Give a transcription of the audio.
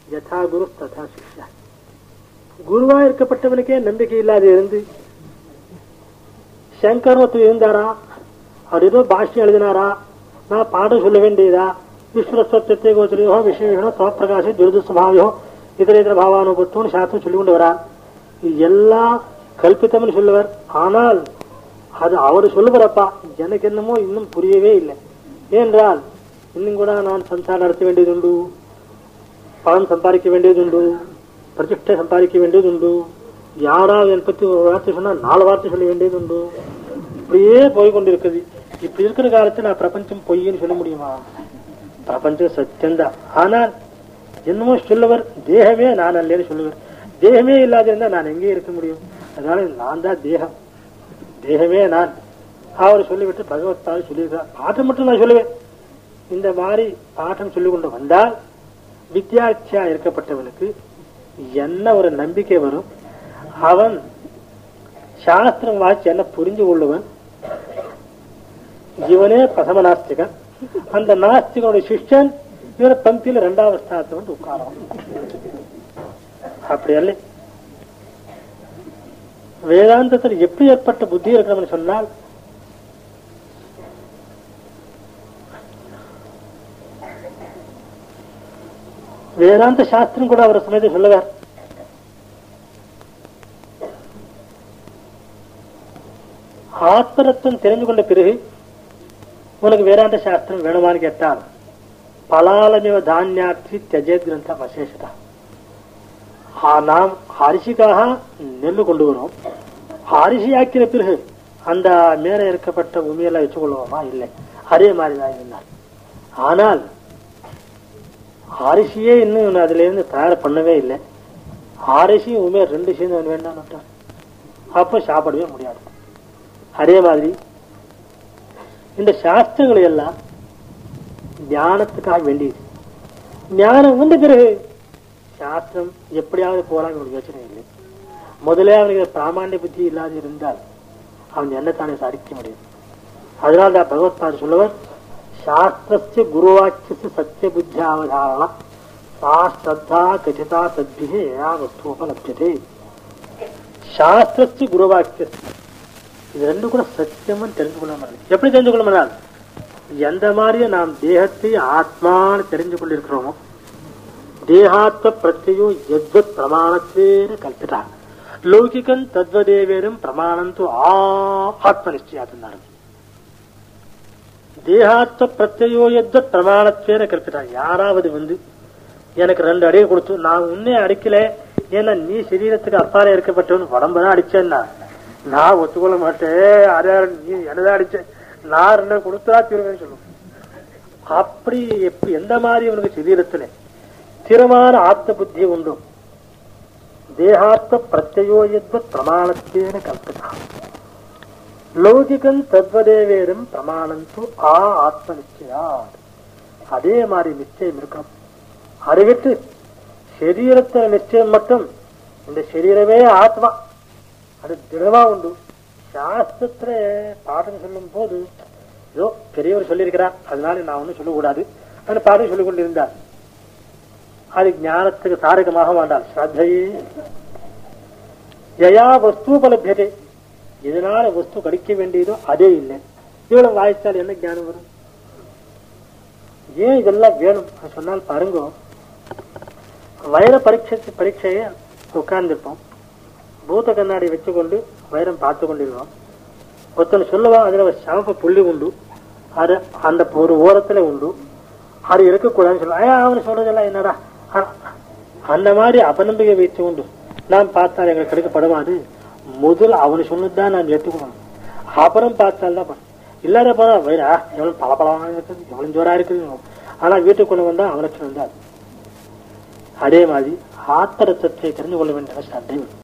யதா குரு ததா சிஷ்யா குருவா இருக்கப்பட்டவனுக்கே நம்பிக்கை இல்லாத இருந்து சங்கர் ஒருத்தர் இருந்தாரா அவர் ஏதோ பாஷ்யம் எழுதினாரா நான் பாடம் சொல்ல வேண்டியதா விஸ்வஸ்வத்தை கோச்சரியோ விசேஷனோ சுவப்பிரகாசம் துரித சுபாவியோ இதர இதர பாவானுபத்துவம் சாஸ்திரம் சொல்லிக் கொண்டு வரார் இது எல்லாம் கல்பித்தம்னு சொல்லுவார் ஆனால் அது அவர் சொல்லுவாரப்பா எனக்கு என்னமோ இன்னும் புரியவே இல்லை ஏனென்றால் இன்னும் கூட நான் சம்சாரம் நடத்த வேண்டியதுண்டு பணம் சம்பாதிக்க வேண்டியதுண்டு பிரதிஷ்டை சம்பாதிக்க வேண்டியதுண்டு யாராவது என்னை பத்தி ஒரு வார்த்தை சொன்னா நாலு வார்த்தை சொல்ல வேண்டியதுண்டு இப்படியே போய் கொண்டிருக்குது இப்படி இருக்கிற காலத்துல நான் பிரபஞ்சம் பொய்ன்னு சொல்ல முடியுமா பிரபஞ்சம் சத்தியம்தான் ஆனால் என்னமோ சொல்லவர் தேகமே நான் அல்லேன்னு சொல்லுவார் தேகமே இல்லாத இருந்தா நான் எங்கே இருக்க முடியும் அதனால நான் தான் தேகம் தேகமே நான் அவர் சொல்லிவிட்டு பகவத்தால் சொல்லியிருக்கிறார் பாட்டம் மட்டும் நான் சொல்லுவேன் இந்த மாதிரி பாடம் சொல்லிக் கொண்டு வந்தால் வித்யார்த்தியா இருக்கப்பட்டவனுக்கு என்ன ஒரு நம்பிக்கை வரும் அவன் சாஸ்திரம் வாசி என்ன புரிஞ்சு கொள்ளுவன் இவனே பிரதம நாஸ்திகன் அந்த நாஸ்திகனுடைய சிஷ்யன் இவனை பந்தியில ரெண்டாவது ஸ்தானத்தை வந்து உட்காரம் அப்படி அல்ல வேதாந்தத்தில் எப்படி ஏற்பட்ட புத்தி இருக்கணும்னு சொன்னால் வேதாந்த சாஸ்திரம் கூட அவர் சமயத்தை சொல்லுவார் ஆத்மரத்தம் தெரிஞ்சு கொண்ட பிறகு உனக்கு வேதாந்த சாஸ்திரம் வேணுமான்னு கேட்டால் பலாலமிவ தானியாற்றி தியஜேத் கிரந்தம் அசேஷதா ஆ, நாம் அரிசிக்காக நெல் கொண்டு வரோம் அரிசி ஆக்கின பிறகு அந்த மேலே இருக்கப்பட்ட உமியெல்லாம் வச்சுக்கொள்வோமா இல்லை அதே மாதிரி தான் இருந்தார் ஆனால் அரிசியே இன்னும் அதுல இருந்து தயார் பண்ணவே இல்லை அரிசியும் உண்மையா ரெண்டு சேர்ந்து அவன் வேண்டாம் அப்ப சாப்பிடவே முடியாது அதே மாதிரி இந்த சாஸ்திரங்களை எல்லாம் ஞானத்துக்காக வேண்டியது ஞானம் வந்த பிறகு சாஸ்திரம் எப்படியாவது போலாம் ஒரு யோசனை இல்லை முதலே அவனுக்கு பிராமாண்ய புத்தி இல்லாது இருந்தால் அவன் என்னத்தானே சாதிக்க முடியும் அதனால தான் பகவத்பார் சொல்லுவர் சாஸ்திரஸ்ய குருவாக்கிய சத்திய புத்தி அவதாரண சா ஸ்ரத்தா கதிதா தத்பிகே யா வஸ்துபலப்யதே சாஸ்திரஸ்ய குருவாக்கிய இது ரெண்டு கூட சத்தியம்னு தெரிந்து கொள்ள முடியாது எப்படி தெரிந்து கொள்ள முடியாது எந்த மாதிரியே நாம் தேகத்தை ஆத்மான்னு தெரிஞ்சு கொண்டிருக்கிறோமோ தேகாத்ம பிரத்யோ எத்வத் பிரமாணத்தேன கல்பிதா லௌகிகன் தத்வதேவேரும் பிரமாணம் ஆ ஆத்ம நிச்சயாத்துனாரு தேகாத்ம பிரத்யோ எத்வத் பிரமாணத்தேன கல்பிதா யாராவது வந்து எனக்கு ரெண்டு அடியை கொடுத்து நான் உன்னே அடிக்கல ஏன்னா நீ சரீரத்துக்கு அப்பாலே இருக்கப்பட்டவன் உடம்புதான் அடிச்சேன்னா நான் ஒத்துக்கொள்ள மாட்டேன் அரே நீ என்னதான் அடிச்ச நான் ரெண்டு கொடுத்தா தீருவேன்னு சொல்லுவேன் அப்படி எப்படி எந்த மாதிரி அவனுக்கு சரீரத்துல ஸ்திரமான ஆத்ம புத்தி உண்டு தேகாத்ம பிரத்யோ எத்வத் பிரமாணத்தேன கல்பிதா லௌகிகன் தத்வதேவேரும் பிரமாணம் து ஆ ஆத்ம நிச்சயா அதே மாதிரி நிச்சயம் இருக்கணும் அதை விட்டு சரீரத்துல நிச்சயம் மட்டும் இந்த சரீரமே ஆத்மா அது திடமா உண்டு சாஸ்திரத்துல பாடம் சொல்லும் போது ஏதோ பெரியவர் சொல்லியிருக்கிறார் அதனால நான் ஒன்னும் சொல்லக்கூடாது அந்த பாடம் சொல்லிக் கொண்டிருந்தார் அது ஞானத்துக்கு தாரகமாக வேண்டாம் ஸ்ரத்தையே யயா வஸ்து உபலபியதே இதனால வஸ்து கிடைக்க வேண்டியதோ அதே இல்லை இவ்வளவு வாய்ச்சால் என்ன ஞானம் வரும் ஏன் இதெல்லாம் வேணும் நான் சொன்னால் பாருங்க வைர பரீட்சை பரீட்சையை உட்கார்ந்துருப்போம் பூத கண்ணாடி வச்சுக்கொண்டு வைரம் பார்த்து கொண்டிருக்கோம் ஒருத்தன் சொல்லுவான் அதுல ஒரு சமப்ப புள்ளி உண்டு அது அந்த ஒரு ஓரத்துல உண்டு அது இருக்கக்கூடாதுன்னு சொல்லுவான் ஏன் அவன் சொல்றதெல்லாம் என்னடா அ- அந்த மாதிரி அபநம்பிக்கை வைத்து உண்டு நாம் பார்த்தால் எங்களுக்கு கிடைக்கப்படுவாது முதல் அவனு சொன்னதுதான் நாம் ஏற்றுக்கணும் அப்புறம் பார்த்தால் தான் பண்ணணும். இல்லாத போனா வைரா எவ்வளவு பளபளமாக இருக்குது எவ்வளவு ஜோரா இருக்குது ஆனா வீட்டுக்கு கொண்டு வந்தா அவனுக்கு வந்தாது அதே மாதிரி ஆத்திரத்தை தெரிந்து கொள்ள வேண்டிய சந்தை